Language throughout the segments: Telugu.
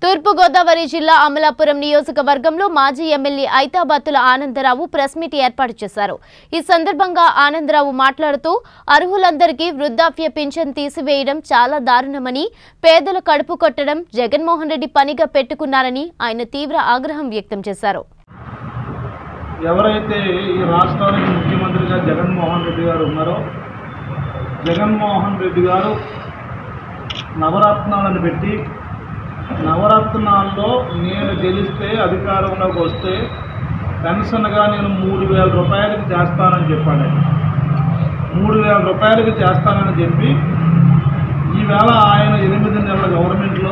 తూర్పుగోదావరి జిల్లా అమలాపురం నియోజకవర్గంలో మాజీ MLA Aithabathula Anandarao press meet ఏర్పాటు చేశారు ఈ సందర్భంగా ఆనందరావు మాట్లాడుతూ అర్హులందరికీ వృద్ధాప్య పింఛన్ తీసివేయడం చాలా దారుణమని పేదల కడుపు కొట్టడం జగన్మోహన్ రెడ్డి పనిగా పెట్టుకున్నారని ఆయన తీవ్ర ఆగ్రహం వ్యక్తం చేశారు ఎవరైతే ఈ రాష్ట్రానికి ముఖ్యమంత్రిగా జగన్మోహన్ రెడ్డి గారు ఉన్నారో జగన్మోహన్ రెడ్డి గారు నవరత్నాలను పెట్టి నవరత్నాల్లో నేను గెలిస్తే అధికారంలోకి వస్తే పెన్షన్గా నేను మూడు వేల రూపాయలకి చేస్తానని చెప్పాడు ఆయన. మూడు వేల రూపాయలకి చేస్తానని చెప్పి ఈవేళ ఆయన ఎనిమిది నెలల గవర్నమెంట్లో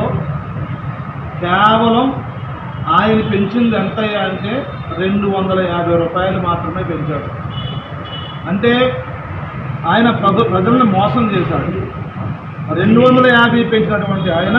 కేవలం ఆయన పెంచింది ఎంత అంటే రెండు వందల యాభై రూపాయలు మాత్రమే పెంచాడు అంటే ఆయన ప్రజ ప్రజలను మోసం చేశాడు రెండు వందల యాభై పెంచినటువంటి ఆయన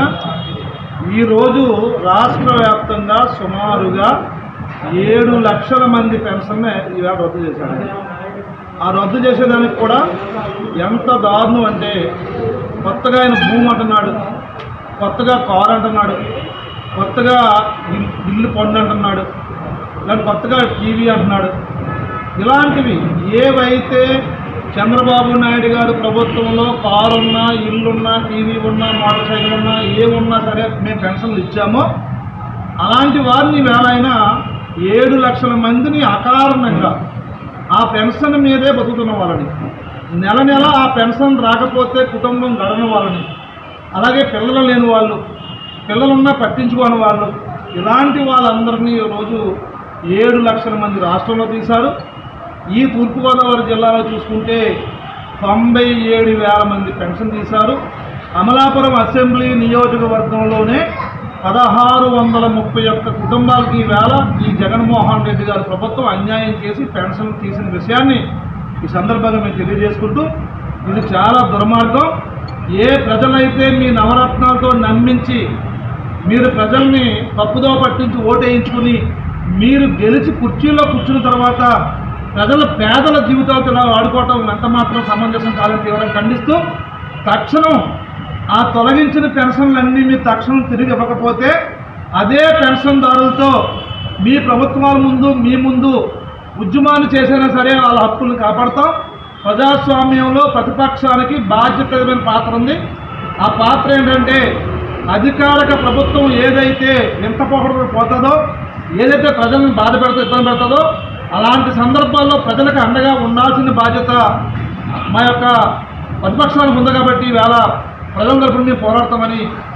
ఈరోజు రాష్ట్ర వ్యాప్తంగా సుమారుగా ఏడు లక్షల మంది పెన్షన్ ఈవేళ రద్దు చేశాడు ఆ రద్దు చేసేదానికి కూడా ఎంత దారుణం అంటే కొత్తగా ఆయన భూమి అంటున్నాడు కొత్తగా కారు అంటున్నాడు కొత్తగా ఇల్- ఇల్లు పండు అంటున్నాడు లేదా కొత్తగా టీవీ అంటున్నాడు ఇలాంటివి ఏవైతే చంద్రబాబు నాయుడు గారు ప్రభుత్వంలో కారు ఉన్నా ఇల్లున్నా టీవీ ఉన్నా మోటార్ సైకిల్ ఉన్నా ఏమున్నా సరే మేము పెన్షన్లు ఇచ్చామో అలాంటి వారిని వేలైనా ఏడు లక్షల మందిని అకారణంగా ఆ పెన్షన్ మీదే బతుకుతున్న వాళ్ళని నెల నెల ఆ పెన్షన్ రాకపోతే కుటుంబం గడని వాళ్ళని అలాగే పిల్లలు లేని వాళ్ళు పిల్లలున్నా పట్టించుకోని వాళ్ళు ఇలాంటి వాళ్ళందరినీ ఈరోజు ఏడు లక్షల మంది రాష్ట్రంలో తీశారు ఈ తూర్పుగోదావరి జిల్లాలో చూసుకుంటే తొంభై ఏడు వేల మంది పెన్షన్ తీశారు అమలాపురం అసెంబ్లీ నియోజకవర్గంలోనే పదహారు వందల ముప్పై ఒక్క కుటుంబాలకి ఈవేళ ఈ జగన్మోహన్ రెడ్డి గారి ప్రభుత్వం అన్యాయం చేసి పెన్షన్ తీసిన విషయాన్ని ఈ సందర్భంగా మేము తెలియజేసుకుంటూ ఇది చాలా దుర్మార్గం ఏ ప్రజలైతే మీ నవరత్నాలతో నమ్మించి మీరు ప్రజల్ని తప్పుదో పట్టించి ఓటేయించుకుని మీరు గెలిచి కుర్చీలో కూర్చున్న తర్వాత ప్రజల పేదల జీవితాలతో ఇలా ఆడుకోవటం ఎంత మాత్రం సమంజసం కాదని తీవ్రంగా ఖండిస్తూ తక్షణం ఆ తొలగించిన పెన్షన్లన్నీ మీరు తక్షణం తిరిగి ఇవ్వకపోతే అదే పెన్షన్దారులతో మీ ప్రభుత్వాల ముందు మీ ముందు ఉద్యమాలు చేసైనా సరే వాళ్ళ హక్కులను కాపాడతాం ప్రజాస్వామ్యంలో ప్రతిపక్షానికి బాధ్యతమైన పాత్ర ఉంది ఆ పాత్ర ఏంటంటే అధికారిక ప్రభుత్వం ఏదైతే ఎంత పొగడు పోతుందో ఏదైతే ప్రజలను బాధ పెడుతూ ఇబ్బంది పెడుతుందో అలాంటి సందర్భాల్లో ప్రజలకు అండగా ఉండాల్సిన బాధ్యత మా యొక్క ప్రతిపక్షాలకు ఉంది కాబట్టి ఈవేళ ప్రజల తరఫున మేము పోరాడతామని